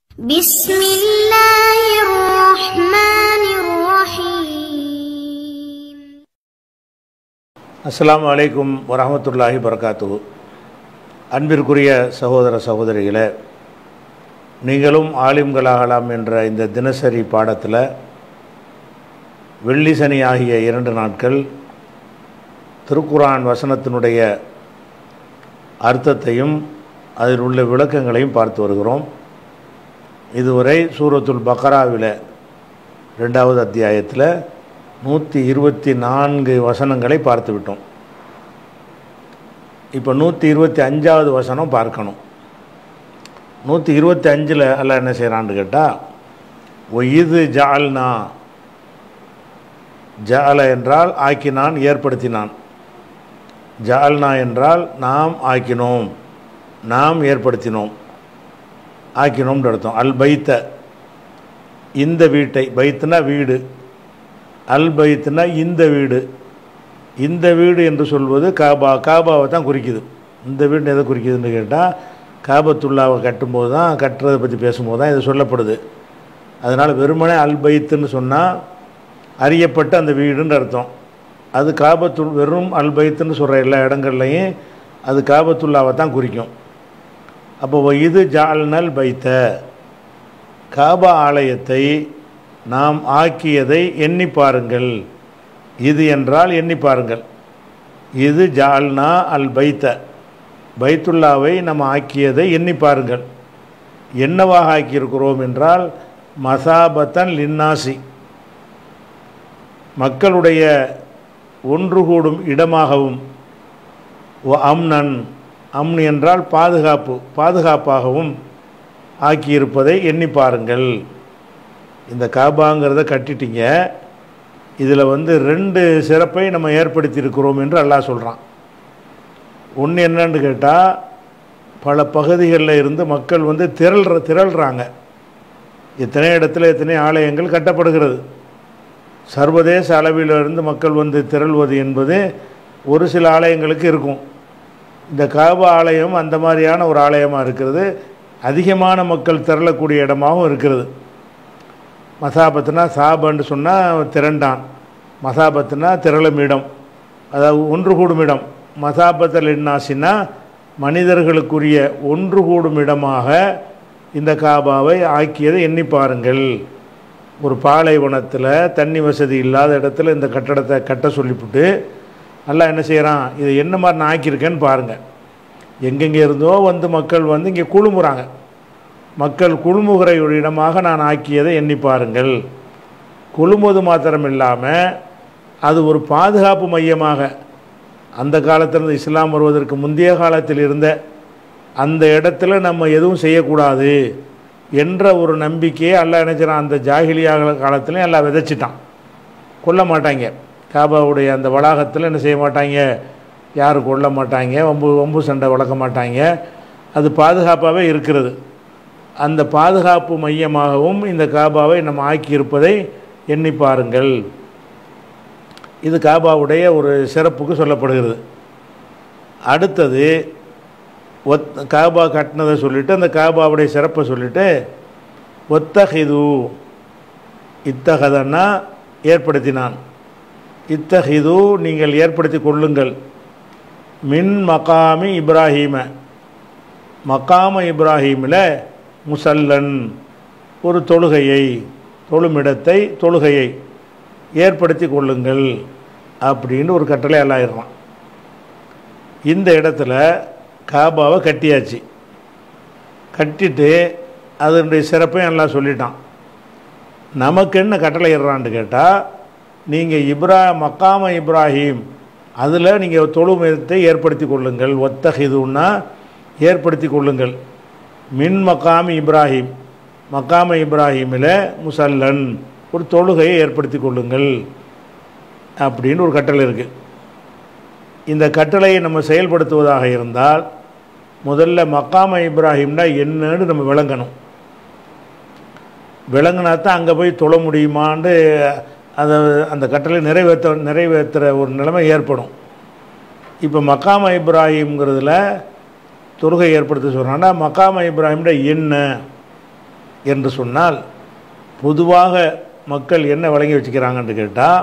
بسم الله الرحمن الرحيم அஸ்ஸலாமு அலைக்கும் வரஹமத்துல்லாஹி வரகாத்து அன்பிற்குரிய சகோதர சகோதரிகளே நீங்களும் ஆலிம்களாகலாம் என்ற இந்த தினசரி பாடத்தில் வெள்ளி சனி ஆகிய இரண்டு நாட்கள் திருக்குரான் வசனத்தினுடைய அர்த்தத்தையும் அதில் உள்ள விளக்கங்களையும் பார்த்து வருகிறோம் இதுவரை சூரத்துல் பக்ராவில் ரெண்டாவது அத்தியாயத்தில் நூற்றி இருபத்தி நான்கு வசனங்களை பார்த்து விட்டோம் இப்போ நூற்றி இருபத்தி அஞ்சாவது வசனம் பார்க்கணும் நூற்றி இருபத்தி அஞ்சில் அல்ல என்ன செய்கிறான்னு கேட்டால் ஒய்து ஜால்னா ஜால என்றால் ஆக்கினான் ஏற்படுத்தினான் ஜால்னா என்றால் நாம் ஆக்கினோம் நாம் ஏற்படுத்தினோம் ஆக்கினோம்னு அர்த்தம் அல் பைத்த இந்த வீட்டை பைத்துனா வீடு அல் பைத்துனா இந்த வீடு இந்த வீடு என்று சொல்வது காபா காபாவை தான் குறிக்குது இந்த வீடு எதை குறிக்குதுன்னு கேட்டால் காபத்துல்லாவை கட்டும்போது தான் கட்டுறதை பற்றி பேசும்போது தான் இது சொல்லப்படுது அதனால் வெறுமனே அல் பைத்துன்னு சொன்னால் அறியப்பட்ட அந்த வீடுன்னு அர்த்தம் அது காபத்துல் வெறும் அல் பைத்துன்னு சொல்கிற எல்லா இடங்கள்லையும் அது காபத்துல்லாவை தான் குறிக்கும் அப்போ இது ஜால்னல் பைத்த காபா ஆலயத்தை நாம் ஆக்கியதை எண்ணி பாருங்கள் இது என்றால் எண்ணி பாருங்கள் இது ஜால்னா அல் பைத்த பைத்துல்லாவை நம்ம ஆக்கியதை எண்ணி பாருங்கள் என்னவாக ஆக்கியிருக்கிறோம் என்றால் மசாபத்தன் லின்னாசி மக்களுடைய ஒன்று கூடும் இடமாகவும் ஒ அம்னன் அம்னு என்றால் பாதுகாப்பு பாதுகாப்பாகவும் ஆக்கியிருப்பதை எண்ணி பாருங்கள் இந்த காபாங்கிறத கட்டிட்டீங்க இதில் வந்து ரெண்டு சிறப்பை நம்ம ஏற்படுத்தியிருக்கிறோம் என்று அல்லாஹ் சொல்கிறான் ஒன்று என்னன்னு கேட்டால் பல பகுதிகளில் இருந்து மக்கள் வந்து திரள்ற திரள்றாங்க எத்தனை இடத்துல எத்தனை ஆலயங்கள் கட்டப்படுகிறது சர்வதேச அளவில் இருந்து மக்கள் வந்து திரள்வது என்பது ஒரு சில ஆலயங்களுக்கு இருக்கும் இந்த காபா ஆலயம் அந்த மாதிரியான ஒரு ஆலயமாக இருக்கிறது அதிகமான மக்கள் திரளக்கூடிய இடமாகவும் இருக்கிறது மசாபத்துனா சாபன்னு சொன்னால் திரண்டான் மசாபத்துனா திரளும் இடம் அதாவது ஒன்று கூடும் இடம் மசாபத்தல் என்னாசின்னா மனிதர்களுக்குரிய ஒன்று கூடும் இடமாக இந்த காபாவை ஆக்கியதை எண்ணி பாருங்கள் ஒரு பாலைவனத்தில் தண்ணி வசதி இல்லாத இடத்துல இந்த கட்டடத்தை கட்ட சொல்லிவிட்டு நல்லா என்ன செய்கிறான் இதை என்ன மாதிரி நான் ஆக்கியிருக்கேன்னு பாருங்கள் எங்கெங்கே இருந்தோ வந்து மக்கள் வந்து இங்கே குழுமுறாங்க மக்கள் குழுமுகிற ஒரு இடமாக நான் ஆக்கியதை எண்ணி பாருங்கள் குழுமுவது மாத்திரம் இல்லாமல் அது ஒரு பாதுகாப்பு மையமாக அந்த காலத்திலிருந்து இஸ்லாம் வருவதற்கு முந்தைய காலத்தில் இருந்த அந்த இடத்துல நம்ம எதுவும் செய்யக்கூடாது என்ற ஒரு நம்பிக்கையை எல்லாம் நினைச்சிடான் அந்த ஜாகிலியா காலத்துலையும் எல்லாம் விதைச்சிட்டான் கொல்ல மாட்டாங்க காபாவுடைய அந்த வளாகத்தில் என்ன செய்ய மாட்டாங்க யாரும் கொல்ல மாட்டாங்க வம்பு வம்பு சண்டை வளர்க்க மாட்டாங்க அது பாதுகாப்பாகவே இருக்கிறது அந்த பாதுகாப்பு மையமாகவும் இந்த காபாவை நம்ம ஆக்கியிருப்பதை எண்ணி பாருங்கள் இது காபாவுடைய ஒரு சிறப்புக்கு சொல்லப்படுகிறது அடுத்தது ஒத் காபா கட்டினதை சொல்லிவிட்டு அந்த காபாவுடைய சிறப்பை சொல்லிவிட்டு ஒத்தஹிது இத்தகதன்னா ஏற்படுத்தினான் இத்தஹிது நீங்கள் ஏற்படுத்தி கொள்ளுங்கள் மின் மகாமி இப்ராஹீம மகாம இப்ராஹீமில் முசல்லன் ஒரு தொழுகையை தொழுமிடத்தை தொழுகையை ஏற்படுத்தி கொள்ளுங்கள் அப்படின்னு ஒரு கட்டளை எல்லாம் இந்த இடத்துல காபாவை கட்டியாச்சு கட்டிட்டு அதனுடைய சிறப்பையும் எல்லாம் சொல்லிட்டான் நமக்கு என்ன கட்டளை இடுறான்னு கேட்டால் நீங்கள் இப்ரா மக்காம இப்ராஹிம் அதில் நீங்கள் தொழுமிடத்தை ஏற்படுத்தி கொள்ளுங்கள் ஒத்தஹிதுன்னா ஏற்படுத்தி கொள்ளுங்கள் மின் மக்காமி இப்ராஹிம் மக்காம இப்ராஹிமில் முசல்லன் ஒரு தொழுகையை ஏற்படுத்தி கொள்ளுங்கள் அப்படின்னு ஒரு கட்டளை இருக்குது இந்த கட்டளையை நம்ம செயல்படுத்துவதாக இருந்தால் முதல்ல மக்காம இப்ராஹிம்னா என்னன்னு நம்ம விளங்கணும் விளங்கினா தான் அங்கே போய் தொழ முடியுமான்னு அதை அந்த கட்டளை நிறைவேற்ற நிறைவேற்றுற ஒரு நிலைமை ஏற்படும் இப்போ மக்காம இப்ராஹிம்ங்கிறதுல தொழுகை ஏற்படுத்த சொல்கிறாங்கன்னா மக்காம இப்ராஹிம்ட என்ன என்று சொன்னால் பொதுவாக மக்கள் என்ன வழங்கி வச்சுக்கிறாங்கன்னு கேட்டால்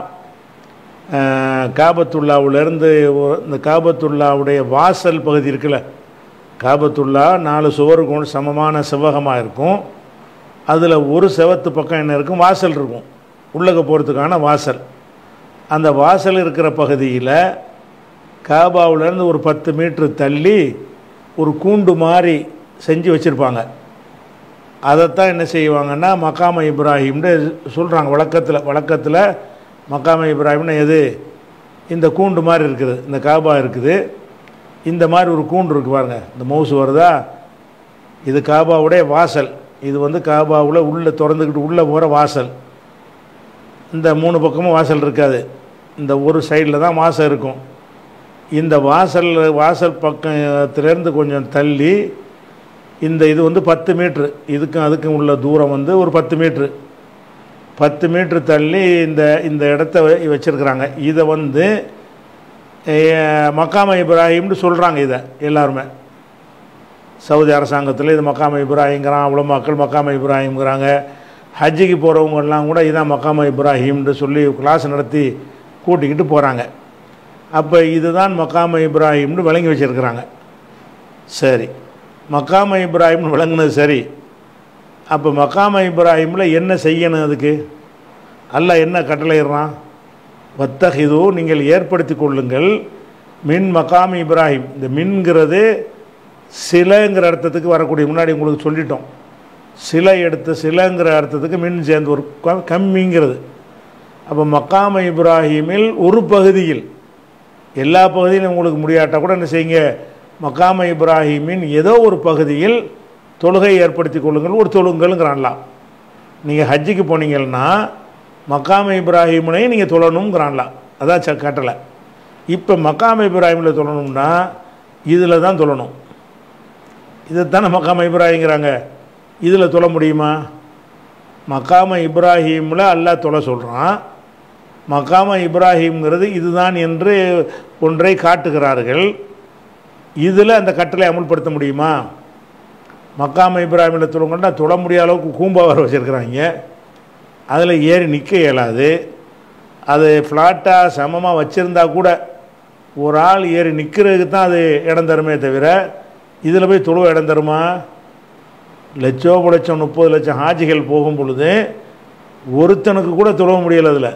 காபத்துல்லாவிலேருந்து இந்த காபத்துல்லாவுடைய வாசல் பகுதி இருக்குல்ல காபத்துல்லா நாலு சுவருக்கும் சமமான செவ்வகமாக இருக்கும் அதில் ஒரு செவத்து பக்கம் என்ன இருக்கும் வாசல் இருக்கும் உள்ளக போகிறதுக்கான வாசல் அந்த வாசல் இருக்கிற பகுதியில் காபாவிலேருந்து ஒரு பத்து மீட்ரு தள்ளி ஒரு கூண்டு மாதிரி செஞ்சு வச்சுருப்பாங்க அதைத்தான் என்ன செய்வாங்கன்னா மக்காம இப்ராஹிம்னு சொல்கிறாங்க வழக்கத்தில் வழக்கத்தில் மக்காம இப்ராஹிம்னு எது இந்த கூண்டு மாதிரி இருக்குது இந்த காபா இருக்குது இந்த மாதிரி ஒரு கூண்டு இருக்குது பாருங்க இந்த மவுசு வருதா இது காபாவுடைய வாசல் இது வந்து காபாவில் உள்ளே திறந்துக்கிட்டு உள்ளே போகிற வாசல் இந்த மூணு பக்கமும் வாசல் இருக்காது இந்த ஒரு சைடில் தான் வாசல் இருக்கும் இந்த வாசல் வாசல் பக்கத்துலேருந்து கொஞ்சம் தள்ளி இந்த இது வந்து பத்து மீட்ரு இதுக்கும் அதுக்கும் உள்ள தூரம் வந்து ஒரு பத்து மீட்ரு பத்து மீட்ரு தள்ளி இந்த இந்த இடத்த வ- வச்சிருக்கிறாங்க இதை வந்து அஹ், மக்காம இப்ராஹிம்னு சொல்கிறாங்க இதை எல்லாருமே சவுதி அரசாங்கத்தில் இது மக்காம இப்ராஹிங்கிறான் அவ்வளோ மக்கள் மக்காம இப்ராஹிம்ங்கிறாங்க ஹஜ்ஜிக்கு போகிறவங்கெல்லாம் கூட இதான் மக்காம இப்ராஹிம்னு சொல்லி கிளாஸ் நடத்தி கூட்டிக்கிட்டு போகிறாங்க அப்போ இதுதான் மக்காம இப்ராஹிம்னு விளங்கி வச்சுருக்கிறாங்க சரி மக்காம இப்ராஹிம்னு விளங்குனது சரி அப்போ மக்காம இப்ராஹிமில் என்ன செய்யணும் அதுக்கு அல்லாஹ் என்ன கட்டளையிடுறான் வத்தஹிது நீங்கள் ஏற்படுத்தி கொள்ளுங்கள் மின் மக்காம இப்ராஹிம் இந்த மின்கிறது சிலைங்கிற அர்த்தத்துக்கு வரக்கூடிய முன்னாடி உங்களுக்கு சொல்லிட்டோம் சிலை எடுத்து சிலைங்கிற அர்த்தத்துக்கு மின் சேர்ந்து ஒரு க- கம்மிங்கிறது அப்போ மக்காம இப்ராஹிமில் ஒரு பகுதியில் எல்லா பகுதியிலும் உங்களுக்கு முடியாட்டா கூட என்ன செய்யுங்க மக்காம இப்ராஹிமின் ஏதோ ஒரு பகுதியில் தொழுகை ஏற்படுத்தி கொள்ளுங்கள் ஒரு தொழுங்கள்ங்கிறான்லாம் நீங்கள் ஹஜ்ஜிக்கு போனீங்கன்னா மக்காம இப்ராஹிம்னையும் நீங்கள் தொழணுங்கிறான்லாம் அதான் ச கட்டளை இப்போ மக்காம இப்ராஹிமில் தொழணும்னா இதில் தான் தொழணும் இதைத்தானே மக்காம இப்ராஹிங்கிறாங்க இதில் தொழ முடியுமா மக்காம இப்ராஹிமில் அல்லாஹ் தொலை சொல்கிறான் மக்காம இப்ராஹிம்ங்கிறது இதுதான் என்று ஒன்றை காட்டுகிறார்கள் இதில் அந்த கட்டளை அமுல்படுத்த முடியுமா மக்காம இப்ராஹிமில் தொழுங்கன்னா தொழ முடியாத அளவுக்கு கூம்பா வர வச்சுருக்கிறாங்க அதில் ஏறி நிற்க இயலாது அது ஃப்ளாட்டாக சமமாக வச்சுருந்தா கூட ஒரு ஆள் ஏறி நிற்கிறதுக்கு தான் அது இடம் தருமே தவிர இதில் போய் தொழுவ இடம் தருமா லட்சோ லட்சம் முப்பது லட்சம் ஹாஜிகள் போகும் பொழுது ஒருத்தனுக்கு கூட தொழவ முடியல அதில்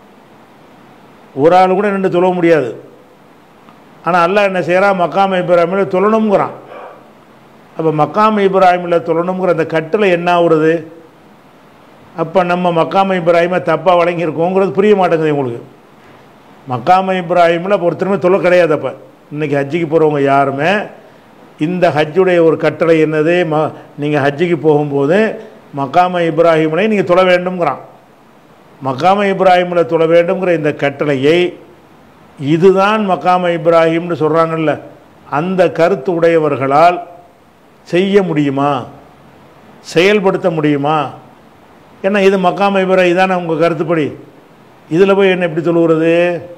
ஒரு ஆள் கூட நின்று தொழவ முடியாது ஆனால் அல்லாஹ் என்ன செய்கிறான் மக்காம இப்ராஹிமில் தொழணுங்கிறான் அப்போ மக்காம இப்ராஹிமில் தொழணுங்கிற அந்த கட்டில் என்ன ஆகுறது அப்போ நம்ம மக்காம இப்ராஹிமை தப்பாக வழங்கியிருக்கோங்கிறது புரிய மாட்டேங்குது உங்களுக்கு மக்காம இப்ராஹிமில் ஒருத்தருமே தொலை கிடையாது அப்போ இன்றைக்கி ஹஜ்ஜிக்கு போகிறவங்க யாருமே இந்த ஹஜ்ஜுடைய ஒரு கட்டளை என்னது ம நீங்கள் ஹஜ்ஜிக்கு போகும்போது மக்காம இப்ராஹிமனை நீங்கள் தொழ வேண்டும்ங்கிறான் மக்காம இப்ராஹிமில் தொழ வேண்டும்ங்கிற இந்த கட்டளையை இதுதான் மக்காம இப்ராஹிம்னு சொல்கிறாங்கல்ல அந்த கருத்து உடையவர்களால் செய்ய முடியுமா செயல்படுத்த முடியுமா ஏன்னா இது மக்காம இப்ராஹிம் இதானே உங்கள் கருத்துப்படி இதில் போய் என்ன எப்படி தொழுகிறது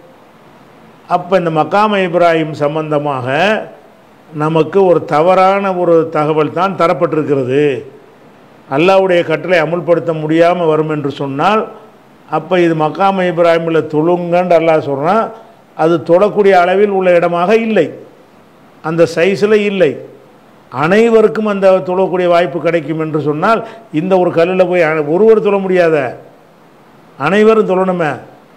அப்போ இந்த மக்காம இப்ராஹிம் சம்பந்தமாக நமக்கு ஒரு தவறான ஒரு தகவல் தான் தரப்பட்டிருக்கிறது அல்லாவுடைய கட்டளை அமுல்படுத்த முடியாமல் வரும் என்று சொன்னால் அப்போ இது மக்காம இப்ராஹிமில் தொழுங்கன்னு அல்லாஹ் சொல்கிறான் அது தொடக்கூடிய அளவில் உள்ள இடமாக இல்லை அந்த சைஸில் இல்லை அனைவருக்கும் அந்த தொழக்கூடிய வாய்ப்பு கிடைக்கும் என்று சொன்னால் இந்த ஒரு கல்லில் போய் அ- ஒருவர் தொழ முடியாத அனைவரும் தொழணுமே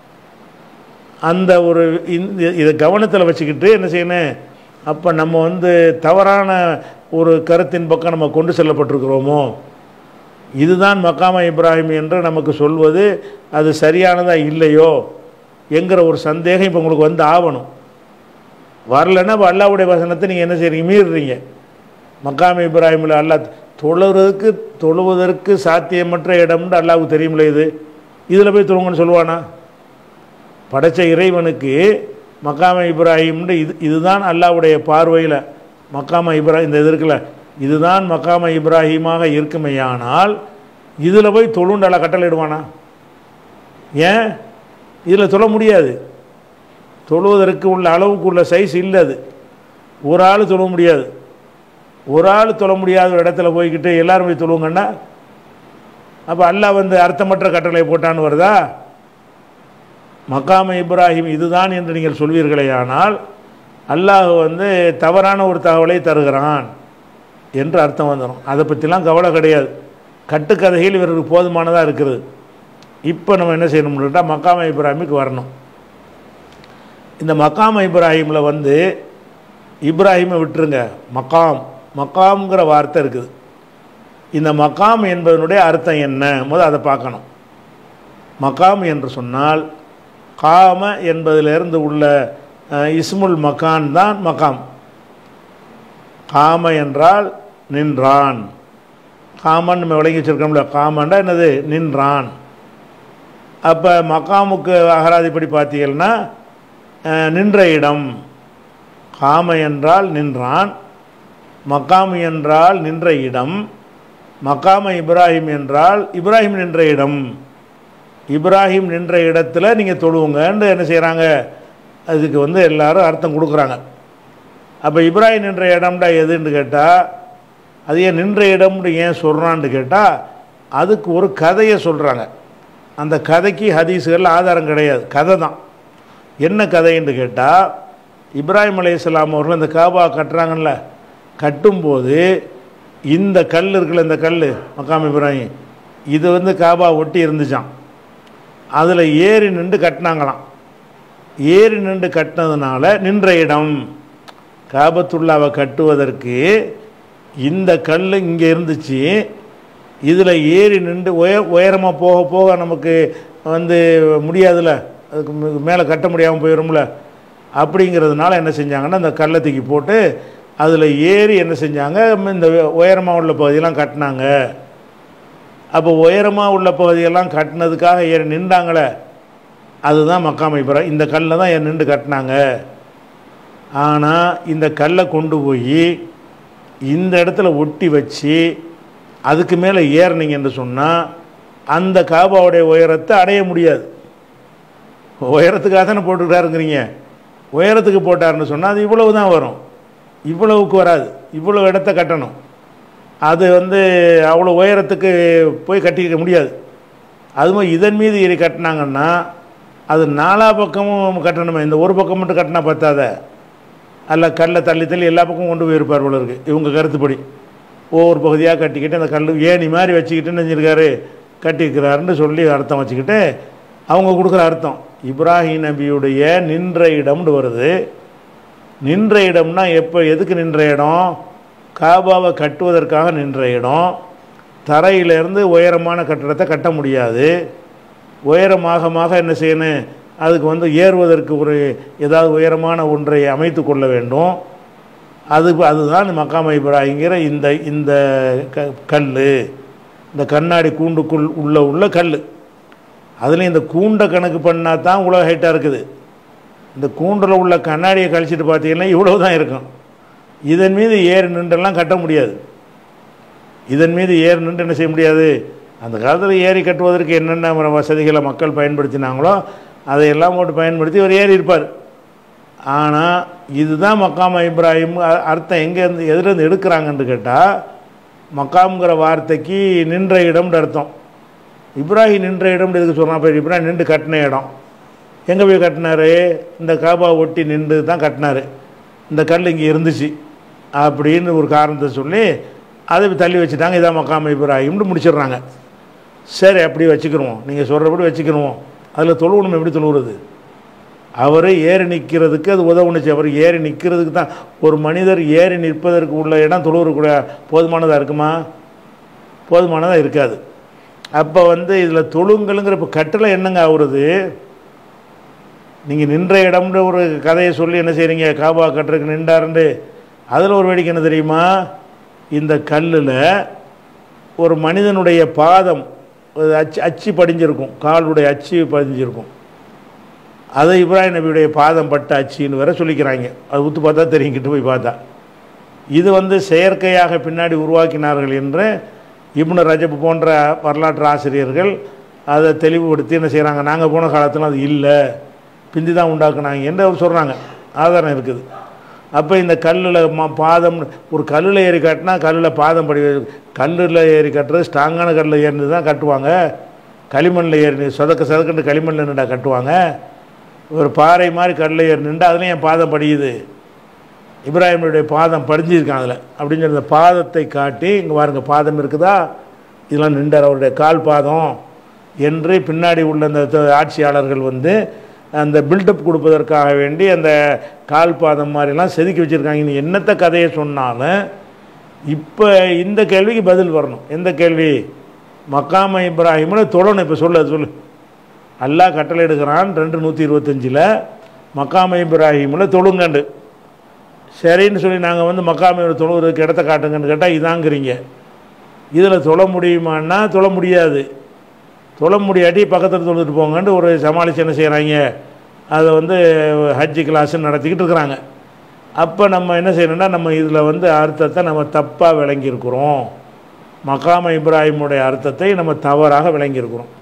அந்த ஒரு இந்த இதை கவனத்தில் வச்சுக்கிட்டு என்ன செய்யணும் அப்போ நம்ம வந்து தவறான ஒரு கருத்தின் பக்கம் நம்ம கொண்டு செல்லப்பட்டிருக்கிறோமோ இதுதான் மக்காம இப்ராஹிம் என்று நமக்கு சொல்வது அது சரியானதா இல்லையோ என்கிற ஒரு சந்தேகம் இப்போ உங்களுக்கு வந்து ஆகணும் வரலைன்னா இப்போ அல்லாவுடைய வசனத்தை நீங்கள் என்ன செய்றீங்க மீறுறீங்க மக்காம இப்ராஹிமில் அல்லாஹ் தொழுறதுக்கு தொழுவதற்கு சாத்தியமற்ற இடம்னு அல்லாவுக்கு தெரியுமில்ல இது இதில் போய் தொழுங்கன்னு சொல்லுவானா படைச்ச இறைவனுக்கு மக்காம இப்ராஹிம்னு இது இதுதான் அல்லாவுடைய பார்வையில் மக்காம இப்ராஹிம் இந்த இது இருக்குல்ல இதுதான் மக்காம இப்ராஹிமாக இருக்குமேயானால் இதில் போய் தொழுண்டு அல்ல கட்டளையிடுவானா ஏன் இதில் தொழ முடியாது தொழுவதற்கு உள்ள அளவுக்கு உள்ள சைஸ் இல்லை அது ஒரு ஆள் தொழ முடியாது ஒரு ஆள் தொழ முடியாத ஒரு இடத்துல போய்கிட்டு எல்லாரும் போய் தொழுவுங்கன்னா அப்போ அல்லாஹ் வந்து அர்த்தமற்ற கட்டளை போட்டான்னு வருதா மக்காம இப்ராஹிம் இதுதான் என்று நீங்கள் சொல்வீர்களே ஆனால் அல்லாஹ் வந்து தவறான ஒரு தகவலை தருகிறான் என்று அர்த்தம் வந்துடும் அதை பற்றிலாம் கவலை கிடையாது கட்டுக்கதைகள் இவருக்கு போதுமானதாக இருக்குது இப்போ நம்ம என்ன செய்யணும்னு கேட்டால் மக்காம இப்ராஹிமுக்கு வரணும் இந்த மக்காம இப்ராஹிமில் வந்து இப்ராஹிமை விட்டுருங்க மக்காம் மக்காம்ங்கிற வார்த்தை இருக்குது இந்த மக்காம் என்பதனுடைய அர்த்தம் என்ன முதல் அதை பார்க்கணும் மக்காம் என்று சொன்னால் காம என்பதிலிருந்து உள்ள அஹ், இஸ்முல் மக்கான் தான் மக்காம் காம என்றால் நின்றான் காமன் நம்ம விளங்கி வச்சிருக்கோம்ல காமண்டா என்னது நின்றான் அப்போ மக்காமுக்கு அகராதிப்படி பார்த்தீங்கன்னா அஹ், நின்ற இடம் காம என்றால் நின்றான் மக்காமு என்றால் நின்ற இடம் மக்காம இப்ராஹிம் என்றால் இப்ராஹிம் நின்ற இடம் இப்ராஹிம் நின்ற இடத்துல நீங்கள் தொழுவுங்கன்னு என்ன செய்கிறாங்க அதுக்கு வந்து எல்லாரும் அர்த்தம் கொடுக்குறாங்க அப்போ இப்ராஹிம் நின்ற இடம்டா எதுன்னு கேட்டால் அது ஏன் நின்ற இடம்னு ஏன் சொல்கிறான்னு கேட்டால் அதுக்கு ஒரு கதையை சொல்கிறாங்க அந்த கதைக்கு ஹதீஸுகள் ஆதாரம் கிடையாது கதை தான் என்ன கதைன்னு கேட்டால் இப்ராஹிம் அலையாம் அவர்கள் இந்த காபா கட்டுறாங்கல்ல கட்டும்போது இந்த கல் இருக்குல்ல இந்த கல் மக்காம் இப்ராஹிம் இது வந்து காபா ஒட்டி இருந்துச்சான் அதில் ஏறி நின்று கட்டினாங்களாம் ஏறி நின்று கட்டினதுனால நின்ற இடம் காபத்துள்ளாவை கட்டுவதற்கு இந்த கல் இங்கே இருந்துச்சு இதில் ஏறி நின்று உய உயரமாக போக போக நமக்கு வந்து முடியாதுல்ல அதுக்கு மேலே கட்ட முடியாமல் போயிடும்ல அப்படிங்கிறதுனால என்ன செஞ்சாங்கன்னா அந்த கல்லை தூக்கி போட்டு அதில் ஏறி என்ன செஞ்சாங்க இந்த உயரமாக உள்ள பகுதியெல்லாம் கட்டினாங்க அப்போ உயரமாக உள்ள பகுதியெல்லாம் கட்டினதுக்காக ஏறி நின்றாங்களே அதுதான் மக்காமை இப்ரா இந்த கல்லை தான் ஏன் நின்று கட்டினாங்க ஆனால் இந்த கல்லை கொண்டு போய் இந்த இடத்துல ஒட்டி வச்சு அதுக்கு மேலே ஏறினீங்கன்னு சொன்னால் அந்த காபாவுடைய உயரத்தை அடைய முடியாது உயரத்துக்காக தானே போட்டுக்கிட்டாருங்கிறீங்க உயரத்துக்கு போட்டாருன்னு சொன்னால் அது இவ்வளவு தான் வரும் இவ்வளவுக்கு வராது இவ்வளவு இடத்த கட்டணும் அது வந்து அவ்வளோ உயரத்துக்கு போய் கட்டிக்க முடியாது அதுவும் இதன் மீது ஏறி கட்டினாங்கன்னா அது நாலா பக்கமும் கட்டணுமே இந்த ஒரு பக்கம் மட்டும் கட்டினா பத்தாத அல்ல கல்லை தள்ளி தள்ளி எல்லா பக்கமும் கொண்டு போயிருப்பார் போல இருக்கு இவங்க கருத்துப்படி ஒவ்வொரு பகுதியாக கட்டிக்கிட்டு அந்த கல் ஏணி மாதிரி வச்சுக்கிட்டு நினைஞ்சிருக்காரு கட்டியிருக்கிறாருன்னு சொல்லி அர்த்தம் வச்சுக்கிட்டு அவங்க கொடுக்குற அர்த்தம் இப்ராஹிம் நபியுடைய நின்ற இடம்னு வருது நின்ற இடம்னா எப்போ எதுக்கு நின்ற இடம் காபாவை கட்டுவதற்காக நின்ற இடம் தரையிலேருந்து உயரமான கட்டடத்தை கட்ட முடியாது உயரமாக என்ன செய்யணும் அதுக்கு வந்து ஏறுவதற்கு ஒரு ஏதாவது உயரமான ஒன்றை அமைத்து கொள்ள வேண்டும் அது அதுதான் மக்காம இப்ராஹிங்கிற இந்த இந்த க கல் இந்த கண்ணாடி கூண்டுக்குள் உள்ள உள்ள கல் அதுலேயும் இந்த கூண்டை கணக்கு பண்ணால் தான் இவ்வளோ ஹைட்டாக இருக்குது இந்த கூண்டில் உள்ள கண்ணாடியை கழிச்சிட்டு பார்த்தீங்கன்னா இவ்வளவு தான் இருக்கும் இதன் மீது ஏறி நின்றெல்லாம் கட்ட முடியாது இதன் மீது ஏறி நின்று என்ன செய்ய முடியாது அந்த காலத்தில் ஏறி கட்டுவதற்கு என்னென்ன வசதிகளை மக்கள் பயன்படுத்தினாங்களோ அதையெல்லாம் போட்டு பயன்படுத்தி அவர் ஏறி இருப்பார் ஆனால் இதுதான் மக்காம் இப்ராஹிம் அ- அர்த்தம் எங்கேருந்து எதுலேருந்து எடுக்கிறாங்கன்னு கேட்டால் மக்காம்ங்கிற வார்த்தைக்கு நின்ற இடம்னு அர்த்தம் இப்ராஹிம் நின்ற இடம்னு எதுக்கு சொல்கிறான் இப்போ இப்ராஹிம் நின்று கட்டின இடம் எங்கே போய் கட்டினாரு இந்த காபா ஒட்டி நின்று தான் கட்டினாரு இந்த கல் இங்கே இருந்துச்சு அப்படின்னு ஒரு காரணத்தை சொல்லி அதை இப்ப தள்ளி வச்சுட்டாங்க இதான் மக்காம இப்ராஹிம்னு முடிச்சிடுறாங்க சரி அப்படி வச்சுக்கிருவோம் நீங்கள் சொல்கிறபடி வச்சுக்கிருவோம் அதில் தொழுவணும் எப்படி தொழுவுறது அவர் ஏறி நிற்கிறதுக்கு அது உதவுனுச்சு அவர் ஏறி நிற்கிறதுக்கு தான் ஒரு மனிதர் ஏறி நிற்பதற்கு உள்ள இடம் தொழுவுறக்கூடிய போதுமானதாக இருக்குமா போதுமானதாக இருக்காது அப்போ வந்து இதில் தொழுங்களுங்கிற இப்போ கட்டில் என்னங்க ஆகுறது நீங்கள் நின்ற இடம்ன்ற ஒரு கதையை சொல்லி என்ன செய்கிறீங்க காபா கட்டுறதுக்கு நின்றாருண்டு அதில் ஒரு வேடிக்கை என்ன தெரியுமா இந்த கல்லில் ஒரு மனிதனுடைய பாதம் ஒரு அச்சு அச்சு படிஞ்சிருக்கும் காலுடைய அச்சு பதிஞ்சிருக்கும் அது இப்ராஹிம் நபியுடைய பாதம் பட்ட அச்சின்னு வேற சொல்லிக்கிறாங்க அது உத்து பார்த்தா தெரியும் கிட்ட போய் பார்த்தா இது வந்து செயற்கையாக பின்னாடி உருவாக்கினார்கள் என்று இப்னு ரஜப் போன்ற வரலாற்று ஆசிரியர்கள் அதை தெளிவுபடுத்தி என்ன செய்கிறாங்க நாங்கள் போன காலத்தில் அது இல்லை பிந்தி தான் உண்டாக்குனாங்க என்று அவர் சொல்கிறாங்க ஆதாரம் இருக்குது அப்போ இந்த கல்லில் ம பாதம் ஒரு கல்லில் ஏறி கட்டினா கல்லில் பாதம் படி கல்லில் ஏறி கட்டுறது ஸ்ட்ராங்கான கல்லில் ஏறினது தான் கட்டுவாங்க களிமண்ணில் ஏறி சொதக்க சொதக்கண்டு களிமண்ணில் நின்றா கட்டுவாங்க ஒரு பாறை மாதிரி கல்லில் ஏறி நின்று அதுலேயும் என் பாதம் படியுது இப்ராஹிமுடைய பாதம் படிஞ்சிருக்கான் அதில் அப்படின்னு சொல்லி அந்த பாதத்தை காட்டி இங்கே பாருங்க பாதம் இருக்குதா இதெல்லாம் நின்றார் அவருடைய கால் பாதம் என்று பின்னாடி உள்ள அந்த த- ஆட்சியாளர்கள் வந்து அந்த பில்டப் கொடுப்பதற்காக வேண்டி அந்த கால் பாதம் மாதிரிலாம் செதுக்கி வச்சுருக்காங்க நீ என்னத்த கதையை சொன்னாலும் இப்போ இந்த கேள்விக்கு பதில் வரணும் எந்த கேள்வி மக்காம இப்ராஹிம்னு தொடணும் இப்போ சொல்லு அது சொல்லு அல்லாஹ் கட்டளை எடுக்கிறான் ரெண்டு நூற்றி இருபத்தஞ்சில் மக்காம இப்ராஹிமில் தொழுங்கண்டு சரின்னு சொல்லி நாங்கள் வந்து மக்காமையோட தொழுகிறதுக்கு இடத்த காட்டுங்கன்னு கேட்டால் இதாங்கிறீங்க இதில் தொழ முடியுமான்னா தொழ முடியாது தொழ முடியாட்டி பக்கத்தில் தொழுதுட்டு போங்கன்ட்டு ஒரு சமாளித்து என்ன செய்கிறாங்க அதை வந்து ஹஜ்ஜி கிளாஸ் நடத்திக்கிட்டு இருக்கிறாங்க அப்போ நம்ம என்ன செய்யணும்னா நம்ம இதில் வந்து அர்த்தத்தை நம்ம தப்பாக விளங்கியிருக்கிறோம் மக்காம இப்ராஹிமுடைய அர்த்தத்தை நம்ம தவறாக விளங்கியிருக்கிறோம்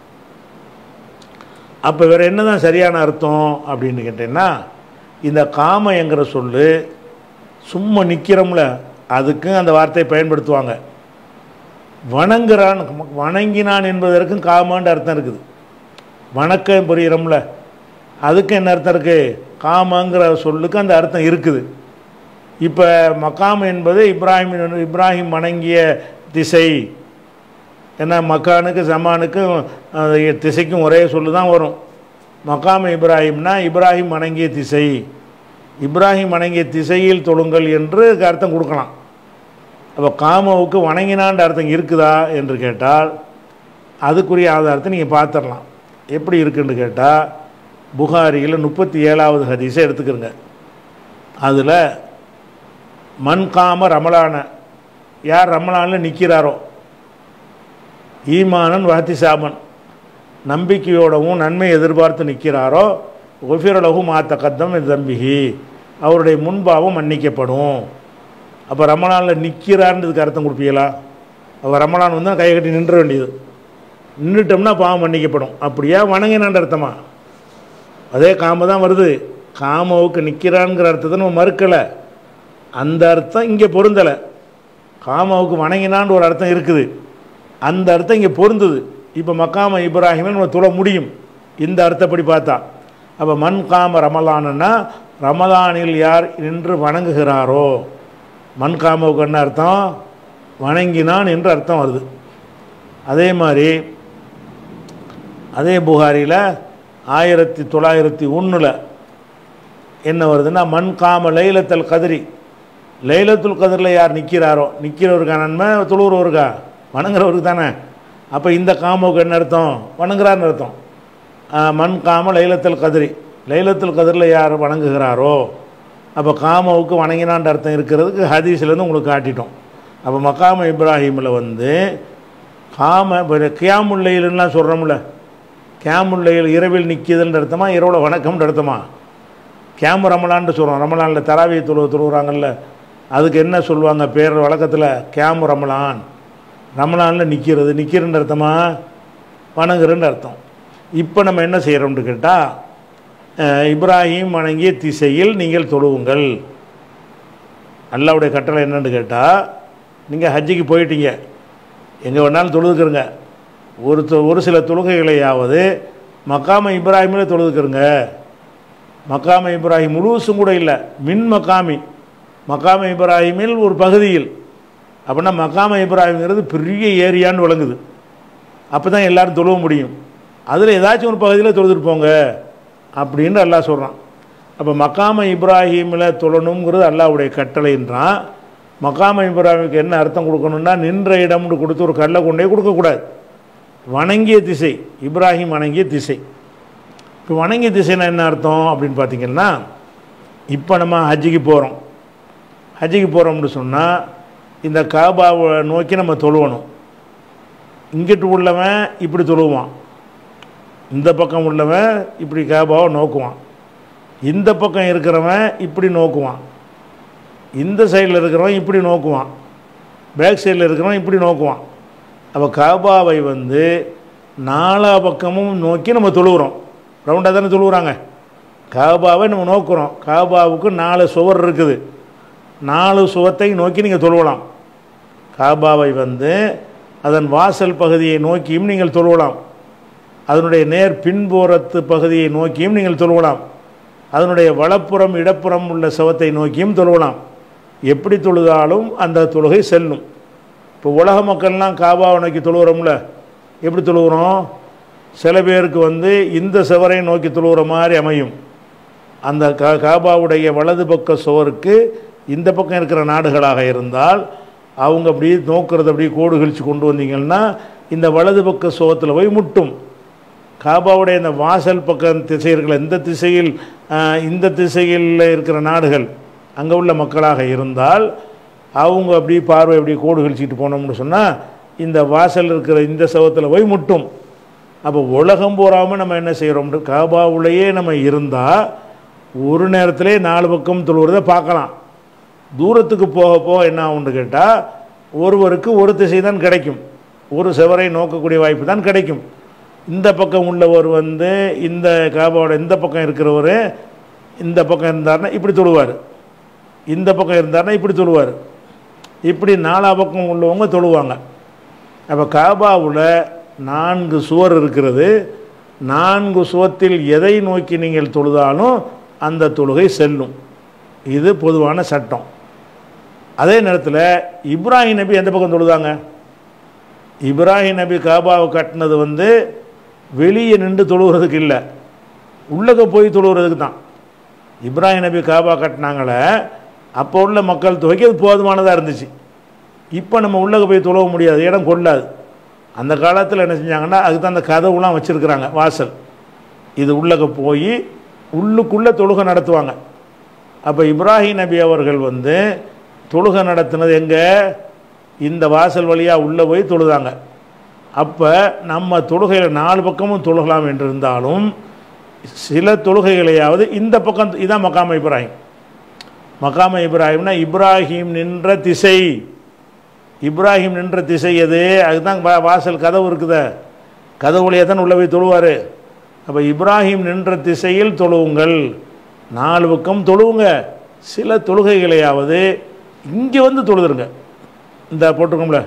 அப்போ வேறு என்ன தான் சரியான அர்த்தம் அப்படின்னு கேட்டீங்கன்னா இந்த காம என்கிற சொல்லு சும்மா நிற்கிறோம்ல அதுக்கும் அந்த வார்த்தையை பயன்படுத்துவாங்க வணங்குறான் வணங்கினான் என்பதற்கும் காமன்ற அர்த்தம் இருக்குது வணக்கம் புரிகிறோம்ல அதுக்கு என்ன அர்த்தம் இருக்குது காமங்கிற சொல்லுக்கு அந்த அர்த்தம் இருக்குது இப்போ மக்காம் என்பது இப்ராஹிம் இப்ராஹிம் வணங்கிய திசை ஏன்னா மக்கானுக்கு ஜமானுக்கும் அந்த திசைக்கும் ஒரே சொல்லு தான் வரும் மக்காம் இப்ராஹிம்னா இப்ராஹிம் வணங்கிய திசை இப்ராஹிம் வணங்கிய திசையில் தொழுங்கள் என்று அதுக்கு அர்த்தம் கொடுக்கலாம் அப்போ காமவுக்கு வணங்கினான்ற அர்த்தம் இருக்குதா என்று கேட்டால் அதுக்குரிய ஆதாரத்தை நீங்கள் பார்த்துடலாம் எப்படி இருக்குன்னு கேட்டால் புகாரியில் முப்பத்தி ஏழாவது ஹதீஸை எடுத்துக்கிறங்க அதில் மண் காம ரமலான யார் ரமலானில் நிற்கிறாரோ ஈமானன் வாத்திசாமன் நம்பிக்கையோடவும் நன்மை எதிர்பார்த்து நிற்கிறாரோ ஒஃபிரலகு மாத்த கத்தம் தம்பிகி அவருடைய முன்பாவும் மன்னிக்கப்படும் அப்போ ரமலானில் நிற்கிறான்றதுக்கு அர்த்தம் கொடுப்பீங்களா அப்போ ரமலான் வந்து கை கட்டி நின்ற வேண்டியது நின்றுட்டோம்னா பாவம் மன்னிக்கப்படும் அப்படியா வணங்கினான்ற அர்த்தமா அதே காம தான் வருது காமவுக்கு நிற்கிறான்ங்கிற அர்த்தத்தை நம்ம மறுக்கலை அந்த அர்த்தம் இங்கே பொருந்தலை காமாவுக்கு வணங்கினான்னு ஒரு அர்த்தம் இருக்குது அந்த அர்த்தம் இங்கே பொருந்துது இப்போ மக்காம இப்ராஹிமை நம்ம தொழ முடியும் இந்த அர்த்தப்படி பார்த்தா அப்போ மண் காம ரமலானுன்னா ரமலானில் யார் நின்று வணங்குகிறாரோ மண் காமாவுக்கு என்ன அர்த்தம் வணங்கினான் என்று அர்த்தம் வருது அதே மாதிரி அதே புகாரியில் ஆயிரத்தி தொள்ளாயிரத்தி ஒன்றில் என்ன வருதுன்னா மண் காம லைலத்தல் கதிரி லைலத்துல் கதிரில் யார் நிற்கிறாரோ நிற்கிறவருக்கா நன்மை தொழுகிறவருக்கா வணங்குறவருக்கு தானே அப்போ இந்த காமுக்கு என்ன அர்த்தம் வணங்குறாருன்னு அர்த்தம் ஆ, மண் காம லைலத்தல் கதிரி லைலத்துல் கதிரில் யார் வணங்குகிறாரோ அப்போ காமாவுக்கு வணங்கினான்ற அர்த்தம் இருக்கிறதுக்கு ஹதீஸ்லேருந்து உங்களுக்கு காட்டிட்டோம் அப்போ மக்காம இப்ராஹிமில் வந்து காம இப்போ கியாமுல்லையிலாம் சொல்கிறோம்ல கியாமுல்லையில் இரவில் நிற்கிதுன்ற அர்த்தமா இரவில் வணக்கம்ன்ற அர்த்தமா கேம் ரமலான்னு சொல்கிறோம் ரமலானில் தராவிய தொழு தொழுகிறாங்கல்ல அதுக்கு என்ன சொல்லுவாங்க பேர் வழக்கத்தில் கேம் ரமலான் ரமலானில் நிற்கிறது நிற்கிறன்ற அர்த்தமா வணங்குறன்ற அர்த்தம் இப்போ நம்ம என்ன செய்கிறோம்னு கேட்டால் இப்ராஹிம் வணங்கிய திசையில் நீங்கள் தொழுவுங்கள் அல்லாவுடைய கட்டளை என்னன்னு கேட்டால் நீங்கள் ஹஜ்ஜிக்கு போயிட்டீங்க எங்கே வேணாலும் தொழுதுக்கிறங்க ஒரு தொ- ஒரு சில தொழுகைகளையாவது மக்காம இப்ராஹிமில் தொழுதுக்கிறங்க மக்காம இப்ராஹிம் முழுசும் கூட இல்லை மின் மக்காமி மக்காம இப்ராஹிமில் ஒரு பகுதியில் அப்படின்னா மக்காம இப்ராஹிம்ங்கிறது பெரிய ஏரியான்னு விளங்குது அப்போ தான் எல்லாரும் தொழுவ முடியும் அதில் ஏதாச்சும் ஒரு பகுதியில் தொழுதுட்டு போங்க அப்படின்னு அல்லாஹ் சொல்கிறான் அப்போ மக்காம இப்ராஹிமில் தொழணுங்கிறது அல்லாஹ்வுடைய கட்டளைன்றான் மக்காம இப்ராஹிமுக்கு என்ன அர்த்தம் கொடுக்கணும்னா நின்ற இடம்னு கொடுத்து ஒரு கல்லை கொண்டே கொடுக்கக்கூடாது வணங்கிய திசை இப்ராஹிம் வணங்கிய திசை இப்போ வணங்கிய திசைனா என்ன அர்த்தம் அப்படின்னு பார்த்தீங்கன்னா இப்போ நம்ம ஹஜ்ஜிக்கு போகிறோம் ஹஜ்ஜிக்கு போகிறோம்னு சொன்னால் இந்த காபாவை நோக்கி நம்ம தொழுவணும் இங்கிட்டு உள்ளவன் இப்படி தொழுவான் இந்த பக்கம் உள்ளவன் இப்படி காபாவை நோக்குவான் இந்த பக்கம் இருக்கிறவன் இப்படி நோக்குவான் இந்த சைடில் இருக்கிறவன் இப்படி நோக்குவான் பேக் சைடில் இருக்கிறவன் இப்படி நோக்குவான் அப்போ காபாவை வந்து நாலா பக்கமும் நோக்கி நம்ம தொழுகிறோம் ரவுண்டாக தானே தொழுகிறாங்க காபாவை நம்ம நோக்குறோம் காபாவுக்கு நாலு சுவர் இருக்குது நாலு சுவத்தை நோக்கி நீங்கள் தொழுவலாம் காபாவை வந்து அதன் வாசல் பகுதியை நோக்கியும் நீங்கள் தொழுவலாம் அதனுடைய நேர் பின்புறத்து பகுதியை நோக்கியும் நீங்கள் தொழுவலாம் அதனுடைய வலப்புறம் இடப்புறம் உள்ள சுவத்தை நோக்கியும் தொழுவலாம் எப்படி தொழுதாலும் அந்த தொழுகை செல்லும் இப்போ உலக மக்கள்லாம் காபாவை நோக்கி தொழுகிறோம்ல எப்படி தொழுகிறோம் சில பேருக்கு வந்து இந்த சுவரை நோக்கி தொழுகிற மாதிரி அமையும் அந்த கா காபாவுடைய வலது பக்க சுவருக்கு இந்த பக்கம் இருக்கிற நாடுகளாக இருந்தால் அவங்க அப்படியே நோக்கிறது அப்படியே கோடு கழிச்சு கொண்டு வந்தீங்கன்னா இந்த வலது பக்க சுவத்தில் போய் முட்டும் காபாவுடைய இந்த வாசல் பக்கம் திசை இருக்கிற இந்த திசையில் ஆஹ், இந்த திசையில் இருக்கிற நாடுகள் அங்கே உள்ள மக்களாக இருந்தால் அவங்க அப்படி பார்வை அப்படி கோடு கழிச்சிட்டு போனோம்னு சொன்னால் இந்த வாசல் இருக்கிற இந்த சவத்தில் போய் முட்டும் அப்போ உலகம் பூராமல் நம்ம என்ன செய்கிறோம் காபாவுலேயே நம்ம இருந்தால் ஒரு நேரத்திலே நாலு பக்கம் தொழுகிறத பார்க்கலாம் தூரத்துக்கு போக போக என்ன ஆகும்னு கேட்டால் ஒருவருக்கு ஒரு திசை தான் கிடைக்கும் ஒரு செவரை நோக்கக்கூடிய வாய்ப்பு தான் கிடைக்கும் இந்த பக்கம் உள்ளவர் வந்து இந்த காபாவோட இந்த பக்கம் இருக்கிறவர் இந்த பக்கம் இருந்தார்னா இப்படி தொழுவார் இந்த பக்கம் இருந்தார்னா இப்படி தொழுவார் இப்படி நாலா பக்கம் உள்ளவங்க தொழுவாங்க அப்போ காபாவில் நான்கு சுவர் இருக்கிறது நான்கு சுவத்தில் எதை நோக்கி நீங்கள் தொழுதாலும் அந்த தொழுகை செல்லும் இது பொதுவான சட்டம் அதே நேரத்தில் இப்ராஹிம் நபி எந்த பக்கம் தொழுதாங்க இப்ராஹிம் நபி காபாவை கட்டினது வந்து வெளியே நின்று தொழுகிறதுக்கு இல்லை உள்ளக போய் தொழுகிறதுக்கு தான் இப்ராஹிம் நபி காபா கட்டினாங்களே அப்போ உள்ள மக்கள் தொகைக்கு அது போதுமானதாக இருந்துச்சு இப்போ நம்ம உள்ளக போய் தொழுவ முடியாது இடம் கொள்ளாது அந்த காலத்தில் என்ன செஞ்சாங்கன்னா அதுக்கு தான் அந்த கதவுலாம் வச்சுருக்குறாங்க வாசல் இது உள்ளக போய் உள்ளுக்குள்ளே தொழுகை நடத்துவாங்க அப்போ இப்ராஹிம் நபி அவர்கள் வந்து தொழுகை நடத்தினது எங்கே இந்த வாசல் வழியாக உள்ளே போய் தொழுதாங்க அப்போ நம்ம தொழுகையில் நாலு பக்கமும் தொழுகலாம் என்று இருந்தாலும் சில தொழுகைகளையாவது இந்த பக்கம் இதான் மக்காம இப்ராஹிம் மக்காம இப்ராஹிம்னா இப்ராஹிம் நின்ற திசை இப்ராஹிம் நின்ற திசை எது அதுதான் வா- வாசல் கதவு இருக்குதே கதவு வழியாக தான் உள்ளே போய் தொழுவார் அப்போ இப்ராஹிம் நின்ற திசையில் தொழுவுங்கள் நாலு பக்கம் தொழுவுங்க சில தொழுகைகளையாவது இங்கே வந்து தொழுதுருங்க இந்த போட்டிருக்கோம்ல